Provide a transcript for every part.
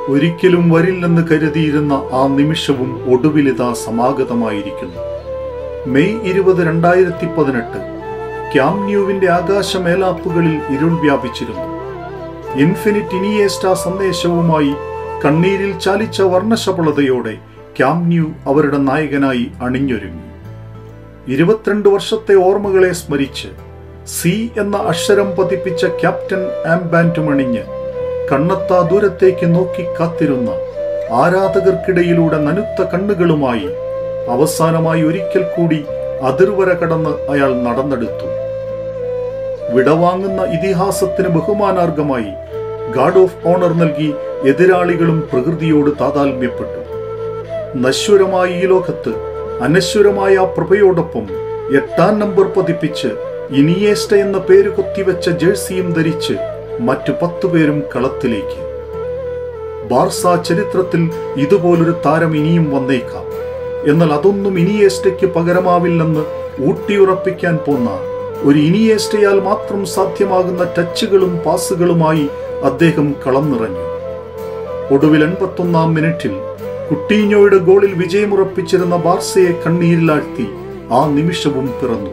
ഒരിക്കലും വരില്ലെന്ന് കരുതിയിരുന്ന ആ നിമിഷവും ഒടുവിലിതാ സമാഗതമായിരിക്കുന്നു മെയ് ഇരുപത് രണ്ടായിരത്തി പതിനെട്ട് ക്യാം ന്യൂവിന്റെ ആകാശമേലാപ്പുകളിൽ ഇരുൾ വ്യാപിച്ചിരുന്നു ഇൻഫിനിറ്റ് ഇനിയേസ്റ്റ സന്ദേശവുമായി കണ്ണീരിൽ ചാലിച്ച വർണ്ണശബളതയോടെ ക്യാം ന്യൂ അവരുടെ നായകനായി അണിഞ്ഞൊരുങ്ങി ഇരുപത്തിരണ്ട് വർഷത്തെ ഓർമ്മകളെ സ്മരിച്ച് സി എന്ന അക്ഷരം പതിപ്പിച്ച ക്യാപ്റ്റൻ ആംബാൻറ്റുമണിഞ്ഞ് കണ്ണെത്താ ദൂരത്തേക്ക് നോക്കി കാത്തിരുന്ന ആരാധകർക്കിടയിലൂടെ നനുത്ത കണ്ണുകളുമായി അവസാനമായി ഒരിക്കൽ കൂടി അതിർവര കടന്ന് അയാൾ നടന്നെടുത്തു വിടവാങ്ങുന്ന ഇതിഹാസത്തിന് ബഹുമാനാർഹമായി ഗാർഡ് ഓഫ് ഓണർ നൽകി എതിരാളികളും പ്രകൃതിയോട് താതാത്മ്യപ്പെട്ടു നശ്വരമായ ഈ ലോകത്ത് അനശ്വരമായ ആ പ്രഭയോടൊപ്പം എട്ടാം നമ്പർ പതിപ്പിച്ച് ഇനിയേസ്റ്റ എന്ന പേര് കൊത്തിവെച്ച ജേഴ്സിയും ധരിച്ച് മറ്റു പത്തു പേരും കളത്തിലേക്ക് ബാർസ ചരിത്രത്തിൽ ഇതുപോലൊരു താരം ഇനിയും വന്നേക്കാം എന്നാൽ അതൊന്നും ഇനിയേസ്റ്റയ്ക്ക് പകരമാവില്ലെന്ന് ഊട്ടിയുറപ്പിക്കാൻ പോന്ന ഒരു ഇനിയേസ്റ്റയാൽ മാത്രം സാധ്യമാകുന്ന ടച്ചുകളും പാസുകളുമായി അദ്ദേഹം കളം നിറഞ്ഞു ഒടുവിൽ എൺപത്തൊന്നാം മിനിറ്റിൽ കുട്ടീഞ്ഞോയുടെ ഗോളിൽ വിജയമുറപ്പിച്ചിരുന്ന ബാർസയെ കണ്ണീരിലാഴ്ത്തി ആ നിമിഷവും പിറന്നു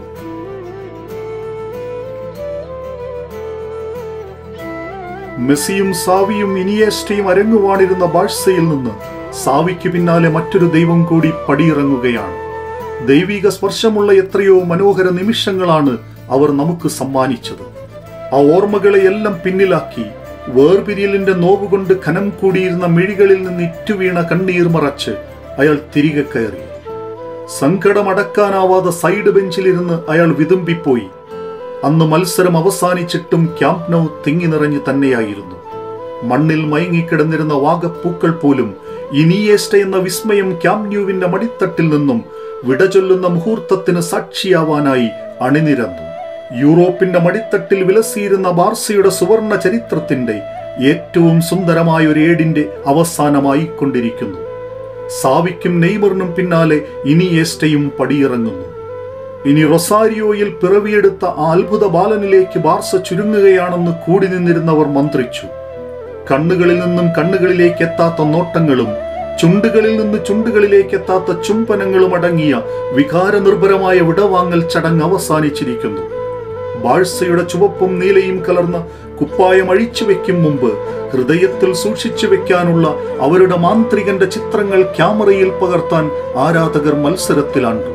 മെസ്സിയും സാവിയും ഇനിയേസ്റ്റയും അരങ്ങുവാണിരുന്ന ബാഴ്സയിൽ നിന്ന് സാവിക്ക് പിന്നാലെ മറ്റൊരു ദൈവം കൂടി പടിയിറങ്ങുകയാണ് ദൈവിക സ്പർശമുള്ള എത്രയോ മനോഹര നിമിഷങ്ങളാണ് അവർ നമുക്ക് സമ്മാനിച്ചത് ആ ഓർമ്മകളെയെല്ലാം പിന്നിലാക്കി വേർപിരിയലിന്റെ നോവുകൊണ്ട് ഖനം കൂടിയിരുന്ന മിഴികളിൽ നിന്ന് ഇറ്റുവീണ കണ്ണീർ മറച്ച് അയാൾ തിരികെ കയറി സങ്കടമടക്കാനാവാതെ സൈഡ് ബെഞ്ചിലിരുന്ന് അയാൾ വിതുമ്പിപ്പോയി അന്ന് മത്സരം അവസാനിച്ചിട്ടും ക്യാമ്പ് നൗ തിങ്ങി നിറഞ്ഞു തന്നെയായിരുന്നു മണ്ണിൽ മയങ്ങിക്കിടന്നിരുന്ന വാഗപ്പൂക്കൾ പോലും ഇനിയേസ്റ്റ എന്ന വിസ്മയം ക്യാമ്പ് ന്യൂവിന്റെ മടിത്തട്ടിൽ നിന്നും വിട ചൊല്ലുന്ന മുഹൂർത്തത്തിന് സാക്ഷിയാവാനായി അണിനിരന്നു യൂറോപ്പിന്റെ മടിത്തട്ടിൽ വിലസിയിരുന്ന ബാർസയുടെ സുവർണ ചരിത്രത്തിന്റെ ഏറ്റവും സുന്ദരമായ ഒരു ഏടിന്റെ അവസാനമായി കൊണ്ടിരിക്കുന്നു സാവിക്കും നെയ്മറിനും പിന്നാലെ ഇനിയേസ്റ്റയും പടിയിറങ്ങുന്നു ഇനി റൊസാരിയോയിൽ പിറവിയെടുത്ത ആ അത്ഭുത ബാലനിലേക്ക് ബാർസ ചുരുങ്ങുകയാണെന്ന് കൂടി നിന്നിരുന്നവർ മന്ത്രിച്ചു കണ്ണുകളിൽ നിന്നും കണ്ണുകളിലേക്ക് എത്താത്ത നോട്ടങ്ങളും ചുണ്ടുകളിൽ നിന്ന് ചുണ്ടുകളിലേക്ക് എത്താത്ത ചുംബനങ്ങളും അടങ്ങിയ വികാരനിർഭരമായ വിടവാങ്ങൽ ചടങ്ങ് അവസാനിച്ചിരിക്കുന്നു ബാഴ്സയുടെ ചുവപ്പും നീലയും കലർന്ന കുപ്പായം അഴിച്ചു വെക്കും മുമ്പ് ഹൃദയത്തിൽ സൂക്ഷിച്ചു വെക്കാനുള്ള അവരുടെ മാന്ത്രികന്റെ ചിത്രങ്ങൾ ക്യാമറയിൽ പകർത്താൻ ആരാധകർ മത്സരത്തിലാണ്ടു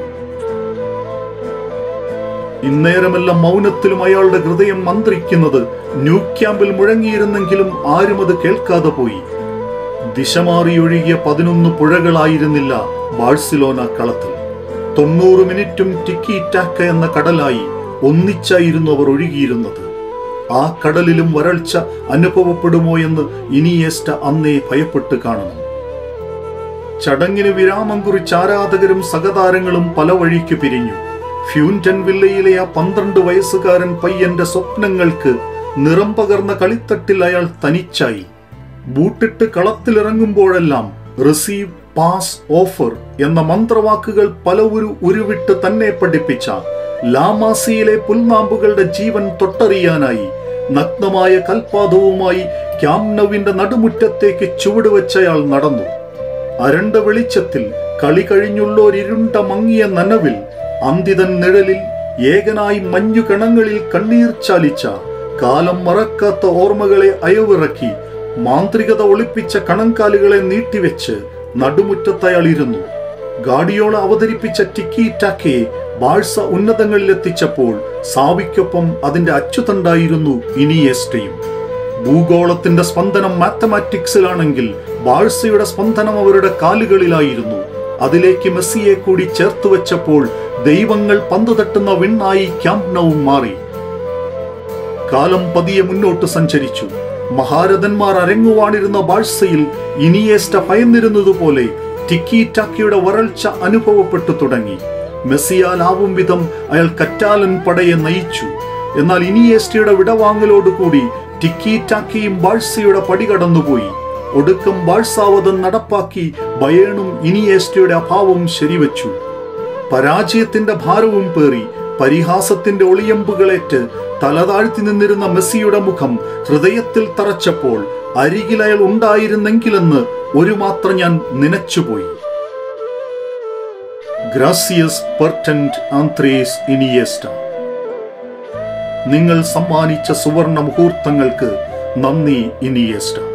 ഇന്നേരമെല്ലാം മൗനത്തിലും അയാളുടെ ഹൃദയം മന്ത്രിക്കുന്നത് ന്യൂ ക്യാമ്പിൽ മുഴങ്ങിയിരുന്നെങ്കിലും ആരും അത് കേൾക്കാതെ പോയി ദിശമാറിയൊഴുകിയ പതിനൊന്ന് പുഴകളായിരുന്നില്ല ബാഴ്സിലോന കളത്തിൽ തൊണ്ണൂറ് മിനിറ്റും ടിക്കി ടാക്ക എന്ന കടലായി ഒന്നിച്ചായിരുന്നു അവർ ഒഴുകിയിരുന്നത് ആ കടലിലും വരൾച്ച അനുഭവപ്പെടുമോ എന്ന് ഇനിയേസ്റ്റ അന്നേ ഭയപ്പെട്ട് കാണണം ചടങ്ങിന് വിരാമം കുറിച്ച് ആരാധകരും സഹതാരങ്ങളും പല വഴിക്ക് പിരിഞ്ഞു ഫ്യൂൻറ്റൻ വില്ലയിലെ ആ പന്ത്രണ്ട് വയസ്സുകാരൻ പയ്യന്റെ സ്വപ്നങ്ങൾക്ക് നിറം പകർന്ന കളിത്തട്ടിൽ അയാൾ തനിച്ചായി ബൂട്ടിട്ട് കളത്തിലിറങ്ങുമ്പോഴെല്ലാം റിസീവ് പാസ് ഓഫർ എന്ന മന്ത്രവാക്കുകൾ പല ഒരു ഉരുവിട്ട് തന്നെ പഠിപ്പിച്ച ലാമാസിയിലെ പുൽനാമ്പുകളുടെ ജീവൻ തൊട്ടറിയാനായി നഗ്നമായ കൽപാദവുമായി ക്യാംനവിന്റെ നടുമുറ്റത്തേക്ക് ചുവടുവെച്ചയാൾ നടന്നു അരണ്ട വെളിച്ചത്തിൽ കളി കഴിഞ്ഞുള്ളൊരിരുണ്ട മങ്ങിയ നനവിൽ അന്തിതൻ നിഴലിൽ ഏകനായി മഞ്ഞു കണങ്ങളിൽ കണ്ണീർ ചാലിച്ച കാലം മറക്കാത്ത ഓർമ്മകളെ അയവിറക്കി മാന്ത്രികത ഒളിപ്പിച്ച കണങ്കാലുകളെ നീട്ടിവെച്ച് നടുമുറ്റത്തയാൾ ഇരുന്നു ഗാഡിയോള അവതരിപ്പിച്ച ടിക്കി ടാക്കയെ ബാഴ്സ ഉന്നതങ്ങളിലെത്തിച്ചപ്പോൾ സാവിക്കൊപ്പം അതിന്റെ അച്ചുതണ്ടായിരുന്നു ഇനിയേസ്റ്റയും ഭൂഗോളത്തിന്റെ സ്പന്ദനം മാത്തമാറ്റിക്സിലാണെങ്കിൽ ബാഴ്സയുടെ സ്പന്ദനം അവരുടെ കാലുകളിലായിരുന്നു അതിലേക്ക് മെസ്സിയെ കൂടി ചേർത്ത് വെച്ചപ്പോൾ ദൈവങ്ങൾ പന്ത് തട്ടുന്ന വിണ്ണായി ക്യാമ്പ് നവും മാറി കാലം പതിയെ മുന്നോട്ട് സഞ്ചരിച്ചു മഹാരഥന്മാർ അരങ്ങുവാണിരുന്ന ബാഴ്സയിൽ ഇനിയേസ്റ്റ ഭയന്നിരുന്നതുപോലെ ടിക്കി ടാക്കിയുടെ വരൾച്ച അനുഭവപ്പെട്ടു തുടങ്ങി മെസ്സിയാലാവും വിധം അയാൾ കറ്റാലൻ പടയെ നയിച്ചു എന്നാൽ ഇനിയേസ്റ്റയുടെ വിടവാങ്ങലോടുകൂടി ടിക്കി ടാക്കിയും ബാഴ്സയുടെ പടി കടന്നുപോയി ഒടുക്കം ബാഴ്സാവതം നടപ്പാക്കി ബയേണും ഇനിയേസ്റ്റയുടെ അഭാവം ശരിവച്ചു പരാജയത്തിന്റെ ഭാരവും പേറി പരിഹാസത്തിന്റെ ഒളിയമ്പുകളേറ്റ് തലതാഴ്ത്തി നിന്നിരുന്ന മെസ്സിയുടെ മുഖം ഹൃദയത്തിൽ തറച്ചപ്പോൾ അരികിൽ അയാൾ ഉണ്ടായിരുന്നെങ്കിലെന്ന് ഒരു മാത്രം ഞാൻ നനച്ചുപോയി ഗ്രാസിയസ് പെർട്ടന്റ് ആന്ത്രേസ് ഇനിയേസ്റ്റ നിങ്ങൾ സമ്മാനിച്ച സുവർണ മുഹൂർത്തങ്ങൾക്ക് നന്ദി ഇനിയേസ്റ്റ